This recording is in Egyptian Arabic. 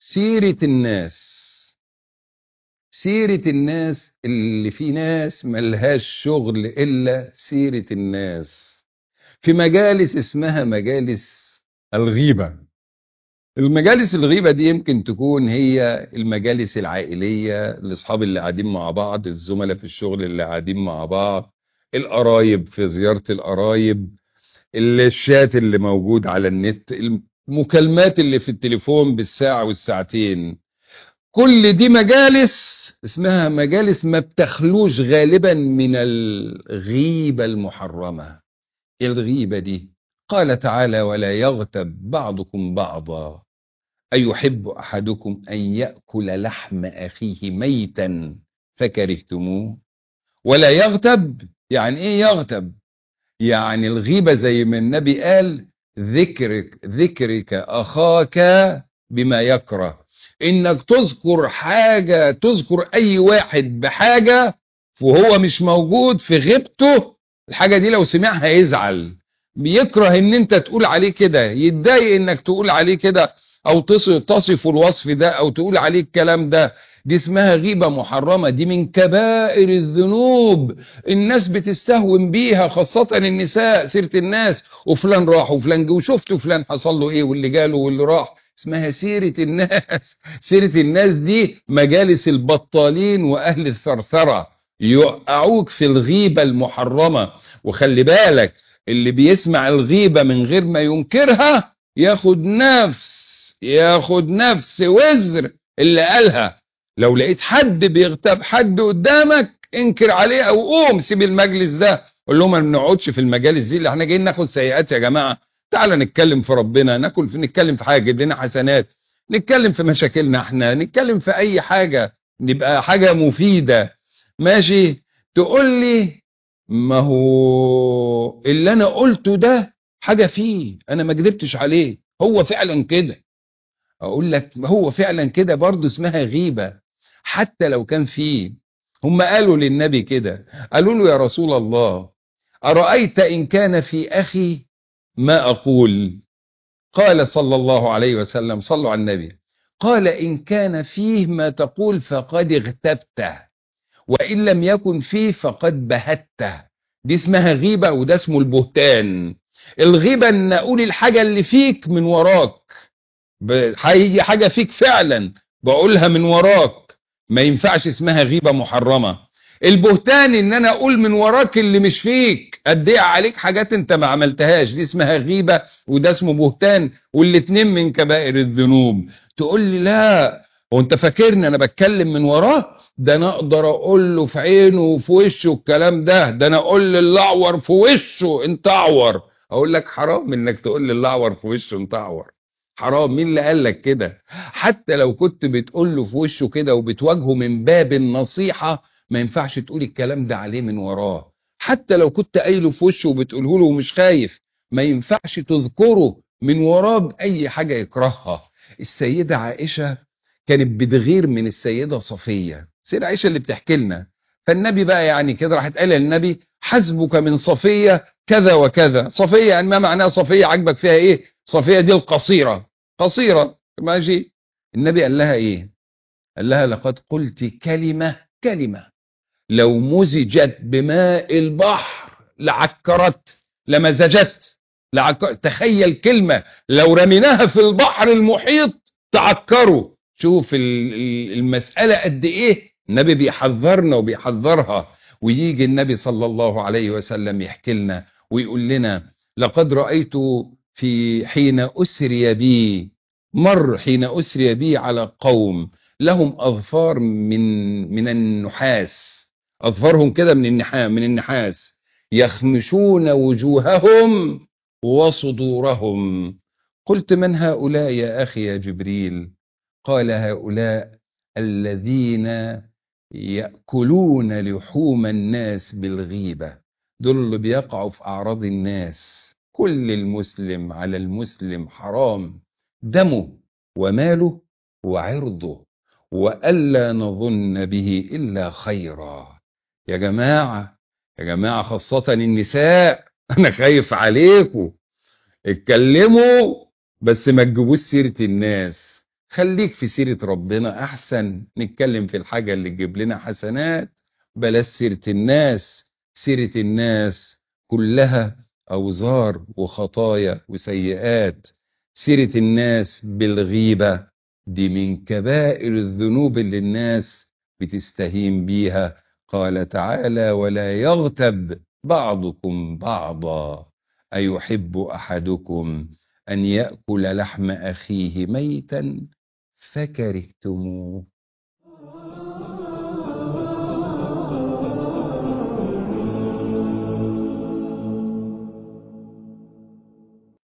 سيرة الناس سيرة الناس اللي في ناس ملهاش شغل إلا سيرة الناس في مجالس اسمها مجالس الغيبة المجالس الغيبة دي يمكن تكون هي المجالس العائلية الأصحاب اللي قاعدين مع بعض الزملاء في الشغل اللي قاعدين مع بعض القرايب في زيارة القرايب الشات اللي موجود على النت المكالمات اللي في التليفون بالساعة والساعتين كل دي مجالس اسمها مجالس ما بتخلوش غالبا من الغيبة المحرمة الغيبة دي قال تعالى ولا يغتب بعضكم بعضا أيحب أحدكم أن يأكل لحم أخيه ميتا فكرهتموه ولا يغتب يعني إيه يغتب يعني الغيبة زي ما النبي قال ذكرك ذكرك أخاك بما يكره إنك تذكر حاجة تذكر أي واحد بحاجة وهو مش موجود في غيبته الحاجة دي لو سمعها يزعل بيكره ان انت تقول عليه كده يتضايق انك تقول عليه كده او تصف الوصف ده او تقول عليه الكلام ده دي اسمها غيبة محرمة دي من كبائر الذنوب الناس بتستهون بيها خاصة النساء سيرة الناس وفلان راح وفلان جه وشفتوا فلان حصل له ايه واللي جاله واللي راح اسمها سيرة الناس سيرة الناس دي مجالس البطالين واهل الثرثرة يوقعوك في الغيبة المحرمة وخلي بالك اللي بيسمع الغيبة من غير ما ينكرها ياخد نفس ياخد نفس وزر اللي قالها لو لقيت حد بيغتاب حد قدامك انكر عليه او قوم سيب المجلس ده قول لهم ما بنقعدش في المجالس دي اللي احنا جايين ناخد سيئات يا جماعه تعالى نتكلم في ربنا ناكل في نتكلم في حاجه جد لنا حسنات نتكلم في مشاكلنا احنا نتكلم في اي حاجه نبقى حاجه مفيده ماشي تقول لي ما هو اللي انا قلته ده حاجه فيه انا ما كذبتش عليه هو فعلا كده اقول لك هو فعلا كده برضه اسمها غيبه حتى لو كان فيه هم قالوا للنبي كده قالوا له يا رسول الله ارايت ان كان في اخي ما اقول قال صلى الله عليه وسلم صلوا على النبي قال ان كان فيه ما تقول فقد اغتبته وإن لم يكن فيه فقد بهته دي اسمها غيبة وده اسمه البهتان الغيبة ان اقول الحاجة اللي فيك من وراك هيجي حاجة فيك فعلا بقولها من وراك ما ينفعش اسمها غيبة محرمة البهتان ان انا اقول من وراك اللي مش فيك ادعي عليك حاجات انت ما عملتهاش دي اسمها غيبة وده اسمه بهتان والاتنين من كبائر الذنوب تقول لي لا وانت فاكرني انا بتكلم من وراه ده انا اقدر اقول له في عينه وفي وشه الكلام ده ده انا اقول للاعور في وشه انت اعور اقول لك حرام انك تقول للاعور في وشه انت اعور حرام مين اللي قال لك كده حتى لو كنت بتقول له في وشه كده وبتواجهه من باب النصيحة ما ينفعش تقول الكلام ده عليه من وراه حتى لو كنت قايله في وشه وبتقوله له ومش خايف ما ينفعش تذكره من وراه بأي حاجة يكرهها السيدة عائشة كانت بتغير من السيدة صفية سيدة عائشة اللي بتحكي لنا فالنبي بقى يعني كده راحت قال للنبي حسبك من صفية كذا وكذا صفية يعني ما معناها صفية عجبك فيها ايه صفية دي القصيرة قصيرة ماشي النبي قال لها ايه قال لها لقد قلت كلمة كلمة لو مزجت بماء البحر لعكرت لمزجت لعك... تخيل كلمة لو رميناها في البحر المحيط تعكره شوف المسألة قد ايه النبي بيحذرنا وبيحذرها ويجي النبي صلى الله عليه وسلم يحكي لنا ويقول لنا لقد رأيت في حين أسري بي مر حين أسري بي على قوم لهم أظفار من من النحاس أظفارهم كده من النحاس من النحاس يخمشون وجوههم وصدورهم قلت من هؤلاء يا أخي يا جبريل قال هؤلاء الذين يأكلون لحوم الناس بالغيبة دول اللي بيقعوا في أعراض الناس كل المسلم على المسلم حرام دمه وماله وعرضه وألا نظن به إلا خيرا يا جماعة يا جماعة خاصة النساء أنا خايف عليكم اتكلموا بس ما تجيبوش سيرة الناس خليك في سيرة ربنا أحسن نتكلم في الحاجة اللي تجيب لنا حسنات بلاش سيرة الناس سيرة الناس كلها أوزار وخطايا وسيئات سيرة الناس بالغيبة دي من كبائر الذنوب اللي الناس بتستهين بيها قال تعالى ولا يغتب بعضكم بعضا أيحب أحدكم أن يأكل لحم أخيه ميتا فكرهتموه